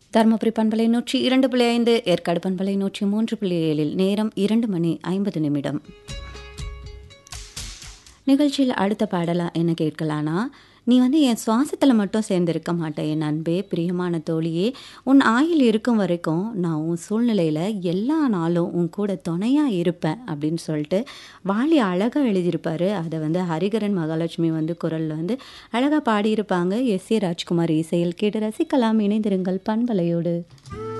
தருமபுரி பண்பலை நூற்றி இரண்டு புள்ளி ஐந்து ஏற்காடு பண்பலை நூற்றி மூன்று புள்ளி ஏழில் நேரம் இரண்டு மணி ஐம்பது நிமிடம் நிகழ்ச்சியில் அடுத்த பாடலா என்ன கேட்கலானா நீ வந்து என் சுவாசத்தில் மட்டும் சேர்ந்திருக்க மாட்டேன் என் அன்பே பிரியமான தோழியே உன் ஆயில் இருக்கும் வரைக்கும் நான் உன் சூழ்நிலையில் எல்லா நாளும் உன் கூட துணையாக இருப்பேன் அப்படின்னு சொல்லிட்டு வாலி அழகாக எழுதியிருப்பாரு அதை வந்து ஹரிகரன் மகாலட்சுமி வந்து குரலில் வந்து அழகாக பாடியிருப்பாங்க எஸ் ஏ ராஜ்குமார் இசையில் கேட்டு ரசிக்கலாம் இணைந்திருங்கள் பண்பலையோடு